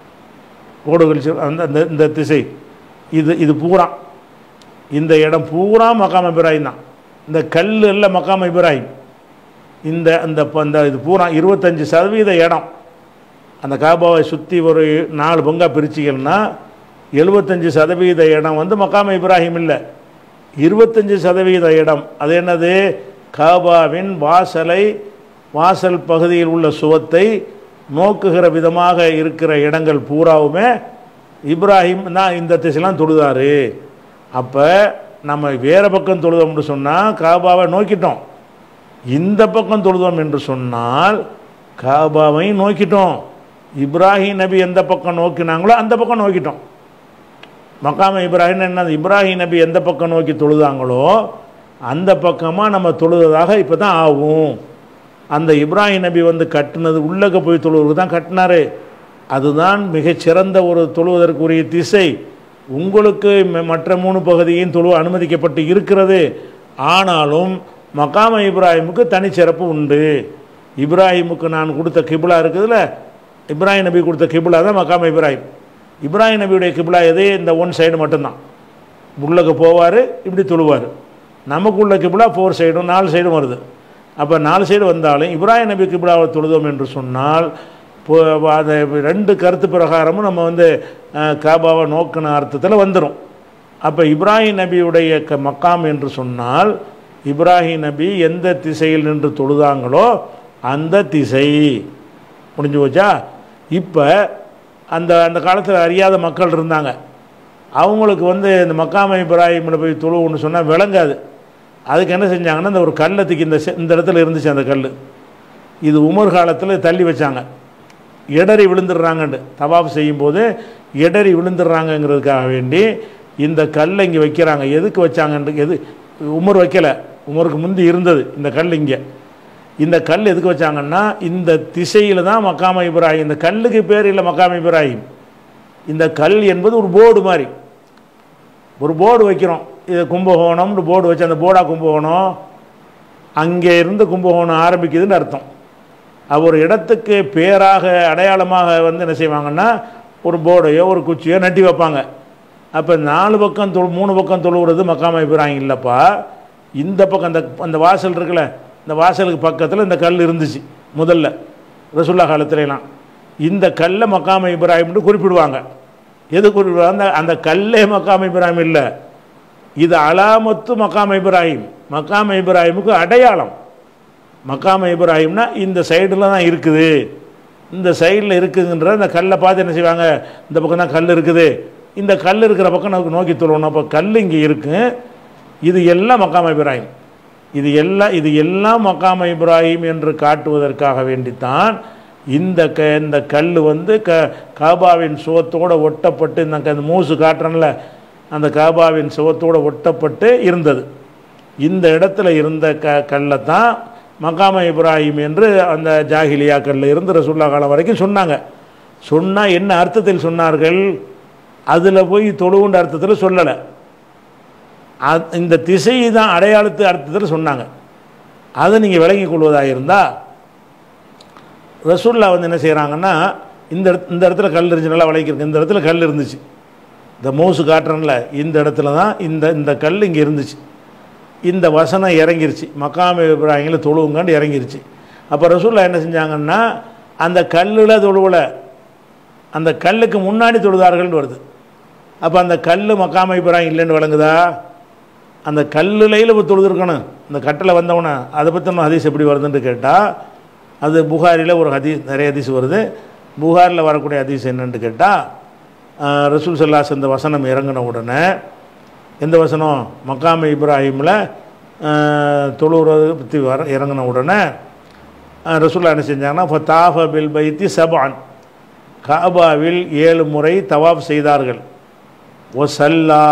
கோடு கழிச்சு அந்த அந்த இந்த திசை இது இது பூரா இந்த இடம் பூரா மக்காம இப்ராஹிம் தான் இந்த கல் எல்லாம் மக்காம இப்ராஹிம் இந்த அந்த ப- இந்த இது பூரா இருபத்தஞ்சி சதவீத இடம் அந்த காபாவை சுற்றி ஒரு நாலு பங்கா பிரிச்சிங்கன்னா எழுபத்தஞ்சி சதவீத இடம் வந்து மக்காம இப்ராஹிம் இல்லை இருபத்தஞ்சி சதவீத இடம் அது என்னது காபாவின் வாசலை வாசல் பகுதியில் உள்ள சுவத்தை நோக்குகிற விதமாக இருக்கிற இடங்கள் பூராவுமே இப்ராஹிம் தான் இந்த திசையெல்லாம் தொழுதாரு அப்போ நம்ம வேறு பக்கம் தொழுதோம்னு சொன்னால் காபாவை நோக்கிட்டோம் இந்த பக்கம் தொழுதோம் என்று சொன்னால் காபாவை நோக்கிட்டோம் இப்ராஹிம் நபி எந்த பக்கம் நோக்கினாங்களோ அந்த பக்கம் நோக்கிட்டோம் மக்காம இப்ராஹிம் என்ன இப்ராஹிம் நபி எந்த பக்கம் நோக்கி தொழுதாங்களோ அந்த பக்கமாக நம்ம தொழுததாக இப்போ தான் ஆகும் அந்த இப்ராஹிம் நபி வந்து கட்டினது உள்ளக போய் தொழுவதற்கு தான் கட்டினாரு அதுதான் மிகச்சிறந்த ஒரு தொழுவதற்குரிய திசை உங்களுக்கு ம- மற்ற மூணு பகுதியும் தொழுவ அனுமதிக்கப்பட்டு இருக்கிறது ஆனாலும் மக்காம இப்ராஹிமுக்கு தனிச்சிறப்பு உண்டு இப்ராஹிமுக்கு நான் கொடுத்த கிபிலா இருக்குதுல்ல இப்ராஹிம் நபி கொடுத்த கிபிலா தான் மக்காம இப்ராஹிம் இப்ராஹிம் நபியுடைய கிபிலா எதே இந்த ஒன் சைடு மட்டும்தான் உள்ளக போவார் இப்படி தொழுவார் நமக்குள்ள கிபிலா ஃபோர் சைடும் நாலு சைடும் வருது அப்போ நாலு சைடு வந்தாலும் இப்ராஹிம் நபி கிபிலாவை தொழுதோம் என்று சொன்னால் இப்போ அதை ரெண்டு கருத்து பிரகாரமும் நம்ம வந்து அஹ், காபாவை நோக்கின அர்த்தத்தில் வந்துடும் அப்போ இப்ராஹிம் நபியுடைய க மக்காம் என்று சொன்னால் இப்ராஹிம் நபி எந்த திசையில் நின்று தொழுதாங்களோ அந்த திசை முடிஞ்சு போச்சா இப்போ அந்த அந்த காலத்தில் அறியாத மக்கள் இருந்தாங்க அவங்களுக்கு வந்து இந்த மக்காம இப்ராஹிமில் போய் தொழுவுன்னு சொன்னால் விளங்காது அதுக்கு என்ன செஞ்சாங்கன்னா இந்த ஒரு கல்லத்துக்கு இந்த செ- இந்த இடத்துல இருந்துச்சு அந்த கல் இது உமர் காலத்தில் தள்ளி வச்சாங்க இடறி விழுந்துடுறாங்கன்னு தவாப் செய்யும்போது இடறி விழுந்துடுறாங்கங்கிறதுக்காக வேண்டி இந்த கல்லை இங்கே வைக்கிறாங்க எதுக்கு வச்சாங்கன்ட்டு எது உமர் வைக்கல உமருக்கு முந்தி இருந்தது இந்த கல் இங்கே இந்த கல் எதுக்கு வச்சாங்கன்னா இந்த திசையில் தான் மக்காம இப்ராஹிம் இந்த கல்லுக்கு பேர் இல்லை மக்காம இப்ராஹிம் இந்த கல் என்பது ஒரு போர்டு மாதிரி ஒரு போர்டு வைக்கிறோம் இது கும்பகோணம்னு போர்டு வச்சு அந்த போர்டா கும்பகோணம் அங்கே இருந்து கும்பகோணம் ஆரம்பிக்குதுன்னு அர்த்தம் ஒரு இடத்துக்கு பேராக அடையாளமாக வந்து என்ன செய்வாங்கன்னா ஒரு போர்டையோ ஒரு குச்சியோ நட்டி வைப்பாங்க அப்போ நாலு பக்கம் தொழு மூணு பக்கம் தொழுவுறது மக்காம இப்ராஹிம் இல்லைப்பா இந்த பக்கம் அந்த அந்த வாசல் இருக்குல்ல இந்த வாசலுக்கு பக்கத்தில் இந்த கல் இருந்துச்சு முதல்ல ரசுல்லா காலத்துலலாம் இந்த கல்லை மக்காம இப்ராஹிம்னு குறிப்பிடுவாங்க எது குறிப்பிடுவாங்க அந்த அந்த கல்லே மக்காம இப்ராஹிம் இல்லை இது அலாமத்து மக்காம இப்ராஹிம் மக்காம இப்ராஹிமுக்கு அடையாளம் மக்காம இப்ராஹிம்னா இந்த சைடில் தான் இருக்குது இந்த சைடில் இருக்குதுன்ற இந்த கல்லை பார்த்து என்ன செய்வாங்க இந்த பக்கம் தான் கல் இருக்குது இந்த கல் இருக்கிற பக்கம் நமக்கு நோக்கி தொழுவணும் அப்போ கல் இங்கே இருக்கு இது எல்லாம் மக்காம இப்ராஹிம் இது எல்லாம் இது எல்லாம் மக்காம இப்ராஹிம் என்று காட்டுவதற்காக வேண்டித்தான் இந்த க இந்த கல் வந்து க காபாவின் சுவத்தோடு ஒட்டப்பட்டு இந்த க- இந்த மூசு காட்டுறன்ல அந்த காபாவின் சுவத்தோடு ஒட்டப்பட்டு இருந்தது இந்த இடத்துல இருந்த க கல்லை தான் மக்காம இப்ராஹிம் என்று அந்த ஜாகிலியா கல்ல இருந்து ரசூல்லா காலம் வரைக்கும் சொன்னாங்க சொன்னால் என்ன அர்த்தத்தில் சொன்னார்கள் அதில் போய் தொழுவுன்ற அர்த்தத்தில் சொல்லலை அ- இந்த திசை தான் அடையாளத்து அர்த்தத்தில் சொன்னாங்க அதை நீங்கள் விளங்கிக் கொள்வதாக இருந்தால் ரசூல்லா வந்து என்ன செய்கிறாங்கன்னா இந்த இடத்- இந்த இடத்துல கல் இருந்துச்சு நல்லா விளைக்கிருக்கு இந்த இடத்துல கல் இருந்துச்சு இந்த மோசு காட்டுறன்ல இந்த இடத்துல தான் இந்த இந்த கல் இங்கே இருந்துச்சு இந்த வசனம் இறங்கிருச்சு மக்காம இப்ராஹிமில் தொழுவுங்கன்னு இறங்கிருச்சு அப்போ ரசூல்லா என்ன செஞ்சாங்கன்னா அந்த கல்லில் தொழுவல அந்த கல்லுக்கு முன்னாடி தொழுதார்கள்னு வருது அப்போ அந்த கல் மக்காம இப்ராஹிம் இல்லைன்னு விளங்குதா அந்த கல்லுலையில் இப்போ தொழுதுருக்கணும் அந்த கட்டில் வந்தவன அதை பற்றின ஹதீஸ் எப்படி வருதுன்னு கேட்டால் அது புகாரில் ஒரு ஹதீஸ் நிறைய ஹதீஸ் வருது புகாரில் வரக்கூடிய ஹதீஸ் என்னன்னு கேட்டால் ரசூல் சல்லாஸ் இந்த வசனம் இறங்கின உடனே எந்த வசனம் மக்காம இப்ராஹிமில் தொழுவுறது பற்றி வர இறங்கின உடனே அஹ், ரசூல்லா என்ன செஞ்சாங்கன்னா இப்போ தாஃப பில் பைத்தி சபான் காபாவில் ஏழு முறை தவாப் செய்தார்கள் ஒ சல்லா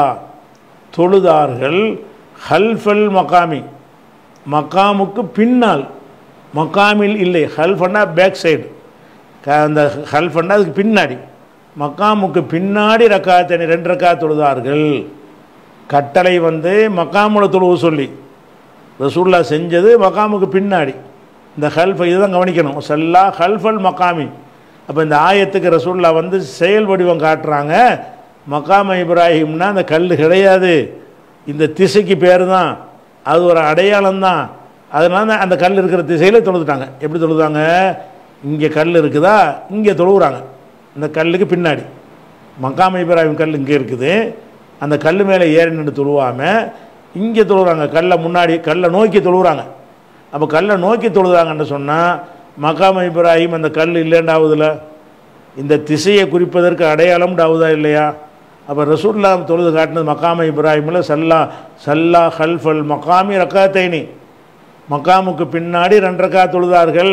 தொழுதார்கள் ஹல்ஃபல் மக்காமி மக்காமுக்கு பின்னால் மக்காமில் இல்லை ஹல்ஃபன்னா பேக் சைடு அந்த ஹல்ஃபன்னா அதுக்கு பின்னாடி மக்காமுக்கு பின்னாடி ரக்காத்தனி ரெண்டு ரக்கா தொழுதார்கள் கட்டளை வந்து மக்காமுல தொழுவு சொல்லி ரசூல்லா செஞ்சது மக்காமுக்கு பின்னாடி இந்த ஹல்ஃபை இதுதான் கவனிக்கணும் சல்லா ஹல்ஃபல் மக்காமி அப்போ இந்த ஆயத்துக்கு ரசூல்லா வந்து செயல் வடிவம் காட்டுறாங்க மக்காம இப்ராஹிம்னா அந்த கல் கிடையாது இந்த திசைக்கு பேர் தான் அது ஒரு அடையாளம் தான் அதனால அந்த கல் இருக்கிற திசையில் தொழுதுட்டாங்க எப்படி தொழுதாங்க இங்கே கல் இருக்குதா இங்கே தொழுவுறாங்க இந்த கல்லுக்கு பின்னாடி மக்காம இப்ராஹிம் கல் இங்கே இருக்குது அந்த கல் மேலே ஏறி நின்று தொழுவாமல் இங்கே தொழுகிறாங்க கல்லை முன்னாடி கல்லை நோக்கி தொழுகிறாங்க அப்போ கல்லை நோக்கி தொழுதாங்கன்னு சொன்னால் மக்காம இப்ராஹிம் அந்த கல் இல்லைண்டாவதுல இந்த திசையை குறிப்பதற்கு அடையாளம் ஆகுதா இல்லையா அப்போ ரசூல்லா தொழுது காட்டினது மக்காம இப்ராஹிமில் சல்லா சல்லா ஹல்ஃபல் மக்காமி ரக்காத்தைனி மக்காமுக்கு பின்னாடி ரெண்டு ரக்கா தொழுதார்கள்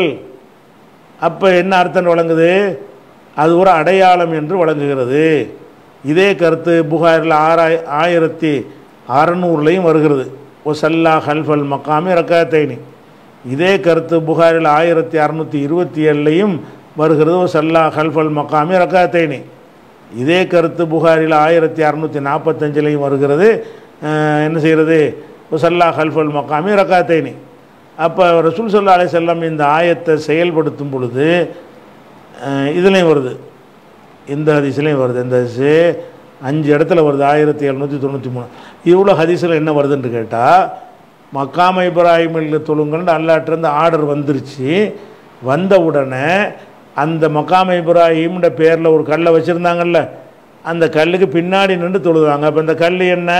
அப்போ என்ன அர்த்தம் வழங்குது அது ஒரு அடையாளம் என்று வழங்குகிறது இதே கருத்து புகாரில் ஆறாய் ஆயிரத்தி அறநூறுலையும் வருகிறது ஒ சல்லா ஹல்ஃபல் மக்காமி ரக்காத்தைனி இதே கருத்து புகாரில் ஆயிரத்தி அறநூற்றி இருபத்தி ஏழுலையும் வருகிறது ஒ சல்லா ஹல்ஃபல் மக்காமி ரக்காத்தைனி இதே கருத்து புகாரில் ஆயிரத்தி அறநூற்றி நாற்பத்தஞ்சிலையும் வருகிறது அஹ், என்ன செய்கிறது ஒ சல்லா ஹல்ஃபல் மக்காமி ரக்காத்தைனி அப்போ ரசூல் சல்லா அலைஹி செல்லம் இந்த ஆயத்தை செயல்படுத்தும் பொழுது அஹ், இதுலேயும் வருது இந்த ஹதீஸ்லேயும் வருது இந்த ஹதீஸு அஞ்சு இடத்துல வருது ஆயிரத்தி எழுநூற்றி தொண்ணூற்றி மூணு இவ்வளோ ஹதீஸில் என்ன வருதுன்னு கேட்டால் மக்காம இப்ராஹிமில் தொழுங்கன்னு அல்லாட்டிருந்து ஆர்டர் வந்துருச்சு வந்த உடனே அந்த மக்காம இப்ராஹிம்ன்ற பேரில் ஒரு கல்லை வச்சுருந்தாங்கல்ல அந்த கல்லுக்கு பின்னாடி நின்று தொழுதாங்க அப்போ இந்த கல் என்ன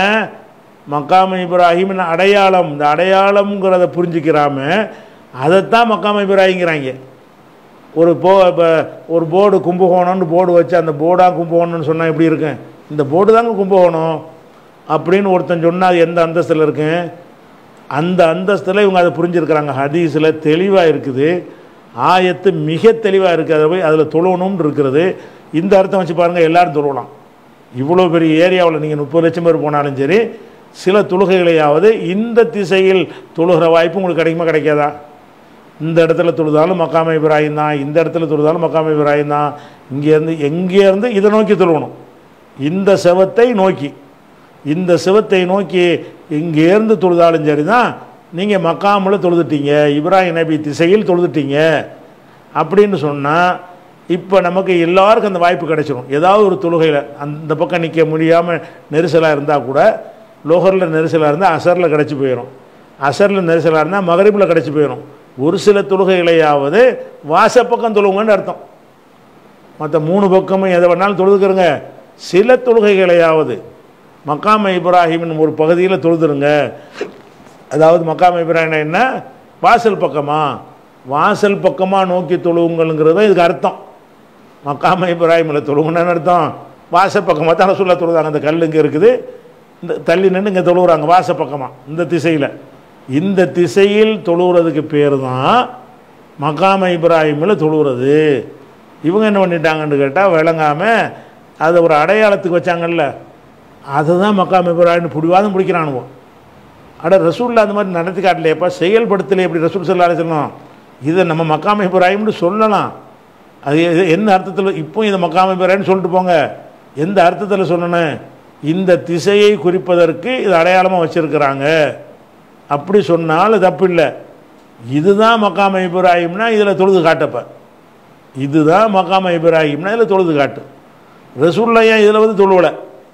மக்காம இப்ராஹிமின் அடையாளம் இந்த அடையாளம்ங்கிறத புரிஞ்சுக்கிறாம அதைத்தான் மக்காம இப்ராஹிங்கிறாங்க ஒரு போ இப்போ ஒரு போர்டு கும்பகோணம்னு போர்டு வச்சு அந்த போர்டாக கும்பகோணம்னு சொன்னால் எப்படி இருக்கும் இந்த போர்டு தாங்க கும்பகோணம் அப்படின்னு ஒருத்தன் சொன்னால் அது எந்த அந்தஸ்தில் இருக்கு அந்த அந்தஸ்தில் இவங்க அதை புரிஞ்சிருக்கிறாங்க ஹதீஸில் தெளிவாக இருக்குது ஆயத்து மிக தெளிவாக இருக்குது அதை போய் அதில் தொழணும்னு இருக்கிறது இந்த அர்த்தம் வச்சு பாருங்கள் எல்லாரும் தொழலாம் இவ்வளோ பெரிய ஏரியாவில் நீங்கள் முப்பது லட்சம் பேர் போனாலும் சரி சில தொழுகைகளையாவது இந்த திசையில் தொழுகிற வாய்ப்பு உங்களுக்கு கிடைக்குமா கிடைக்காதா இந்த இடத்துல தொழுதாலும் மக்காம இப்ராஹிம் தான் இந்த இடத்துல தொழுதாலும் மக்காம இப்ராஹிம் தான் இங்கேருந்து எங்கேருந்து இதை நோக்கி தொழுவணும் இந்த செவத்தை நோக்கி இந்த சிவத்தை நோக்கி இங்கேருந்து தொழுதாலும் சரி தான் நீங்கள் மக்காமில் தொழுதுட்டீங்க இப்ராஹிம் நபி திசையில் தொழுதுட்டீங்க அப்படின்னு சொன்னால் இப்போ நமக்கு எல்லாருக்கும் அந்த வாய்ப்பு கிடைச்சிரும் ஏதாவது ஒரு தொழுகையில் அந்த பக்கம் நிற்க முடியாமல் நெரிசலாக இருந்தால் கூட லோகரில் நெரிசலாக இருந்தால் அசரில் கிடச்சி போயிடும் அசரில் நெரிசலாக இருந்தால் மகரிபில் கிடச்சி போயிடும் ஒரு சில தொழுகைகளையாவது வாசப்பக்கம் தொழுவுங்கன்னு அர்த்தம் மற்ற மூணு பக்கமும் எதை வேணாலும் தொழுதுக்கிறங்க சில தொழுகைகளையாவது மக்காம இப்ராஹிமின் ஒரு பகுதியில் தொழுதுருங்க அதாவது மக்காம இப்ராஹிம் என்ன வாசல் பக்கமா வாசல் பக்கமாக நோக்கி தொழுவுங்கள்ங்கிறது தான் இதுக்கு அர்த்தம் மக்காம இப்ராஹிமில் தொழுவுங்கன்னு அர்த்தம் வாசல் பக்கமாக தான் சொல்ல தொழுதாங்க அந்த கல் இங்கே இருக்குது இந்த தள்ளி நின்று இங்கே தொழுவுறாங்க வாச பக்கமாக இந்த திசையில் இந்த திசையில் தொழுவுறதுக்கு பேர் தான் மக்காம இப்ராஹிமில் தொழுவுறது இவங்க என்ன பண்ணிட்டாங்கன்னு கேட்டால் விளங்காமல் அதை ஒரு அடையாளத்துக்கு வச்சாங்கல்ல அதுதான் மக்காம இப்ராஹிம் பிடிவாதம் பிடிக்கிறானுவோ அட ரசூலில் அந்த மாதிரி நடத்தி காட்டலையப்பா செயல்படுத்தலை எப்படி ரசூல் சொல்லா சொல்லணும் இதை நம்ம மக்காம இப்ராஹிம்னு சொல்லலாம் அது எது- என்ன அர்த்தத்தில் இப்போ இதை மக்காம இப்ராஹிம்னு சொல்லிட்டு போங்க எந்த அர்த்தத்தில் சொல்லணும் இந்த திசையை குறிப்பதற்கு இது அடையாளமாக வச்சுருக்கிறாங்க அப்படி சொன்னால் தப்பு இல்லை இதுதான் மக்காம இப்ராஹிம்னா இதில் தொழுது காட்டப்ப இதுதான் மக்காம இப்ராஹிம்னா இதில் தொழுது காட்டு ரசூல்லா ஏன் இதில் வந்து தொழுவலை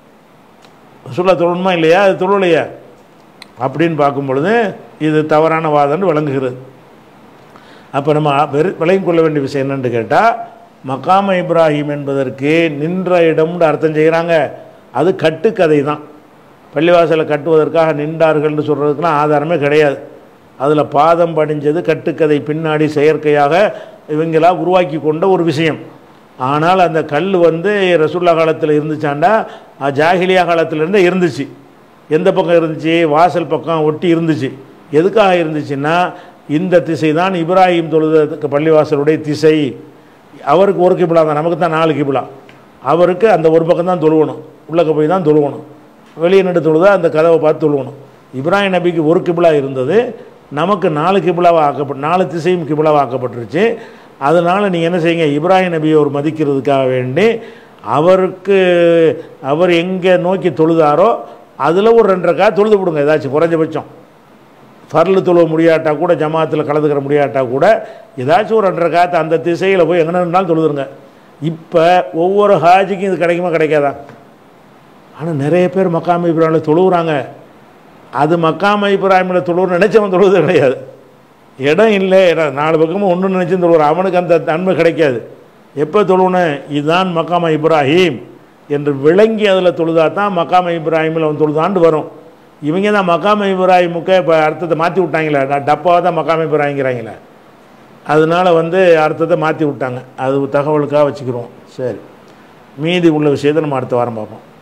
ரசூல்லா தொழணுமா இல்லையா அது தொழுவலையா அப்படின்னு பார்க்கும் பொழுது இது தவறான வாதம்னு விளங்குகிறது அப்போ நம்ம வெறு விளங்கிக் கொள்ள வேண்டிய விஷயம் என்னன்னு கேட்டால் மக்காம இப்ராஹிம் என்பதற்கு நின்ற இடம்னு அர்த்தம் செய்கிறாங்க அது கட்டுக்கதை தான் பள்ளிவாசலை கட்டுவதற்காக நின்றார்கள்னு சொல்கிறதுக்குலாம் ஆதாரமே கிடையாது அதில் பாதம் படிஞ்சது கட்டுக்கதை பின்னாடி செயற்கையாக இவங்களா உருவாக்கி கொண்ட ஒரு விஷயம் ஆனால் அந்த கல் வந்து ரசுல்லா காலத்தில் இருந்துச்சாண்டா அஹ், ஜாஹிலியா காலத்திலேருந்தே இருந்துச்சு எந்த பக்கம் இருந்துச்சு வாசல் பக்கம் ஒட்டி இருந்துச்சு எதுக்காக இருந்துச்சுன்னா இந்த திசை தான் இப்ராஹிம் தொழுதற்கு பள்ளிவாசலுடைய திசை அவருக்கு ஒரு கிபிலா தான் நமக்கு தான் நாலு கிபிலா அவருக்கு அந்த ஒரு பக்கம் தான் தொழுவணும் உள்ளக்க போய் தான் தொழுவணும் வெளியே நின்று தொழுதா அந்த கதவை பார்த்து தொழுவணும் இப்ராஹிம் நபிக்கு ஒரு கிபிலா இருந்தது நமக்கு நாலு கிபிலாவாக ஆக்கப்பட்டு நாலு திசையும் கிபிலாவாக ஆக்கப்பட்டுருச்சு அதனால் நீங்கள் என்ன செய்யுங்க இப்ராஹிம் நபியை ஒரு மதிக்கிறதுக்காக வேண்டி அவருக்கு அவர் எங்கே நோக்கி தொழுதாரோ அதில் ஒரு ரெண்டரை கா தொழுது விடுங்க ஏதாச்சும் குறைஞ்சபட்சம் ஃபர்லு தொழுவ முடியாட்டா கூட ஜமாத்தில் கலந்துக்கிற முடியாட்டா கூட ஏதாச்சும் ஒரு ரெண்டரை காத்து அந்த திசையில் போய் எங்கே இருந்தாலும் தொழுதுருங்க இப்போ ஒவ்வொரு ஹாஜிக்கும் இது கிடைக்குமா கிடைக்காதா ஆனால் நிறைய பேர் மக்காம இப்ராஹிமில் தொழுவுறாங்க அது மக்காம இப்ராஹிமில் தொழுவுன்னு நினச்சவன் தொழுவது கிடையாது இடம் இல்லை இடம் நாலு பக்கமும் ஒன்று நினச்சி தொழுவுறான் அவனுக்கு அந்த நன்மை கிடைக்காது எப்போ தொழுவணும் இதுதான் மக்காம இப்ராஹிம் என்று விளங்கி அதில் தொழுதா தான் மக்காம இப்ராஹிமில் அவன் தொழுதாண்டு வரும் இவங்க தான் மக்காம இப்ராஹிமுக்கு இப்போ அர்த்தத்தை மாற்றி விட்டாங்களே நான் டப்பாவை தான் மக்காம இப்ராஹிங்கிறாங்களே அதனால வந்து அர்த்தத்தை மாற்றி விட்டாங்க அது தகவலுக்காக வச்சுக்கிறோம் சரி மீதி உள்ள விஷயத்தை நம்ம அடுத்த வாரம் பார்ப்போம்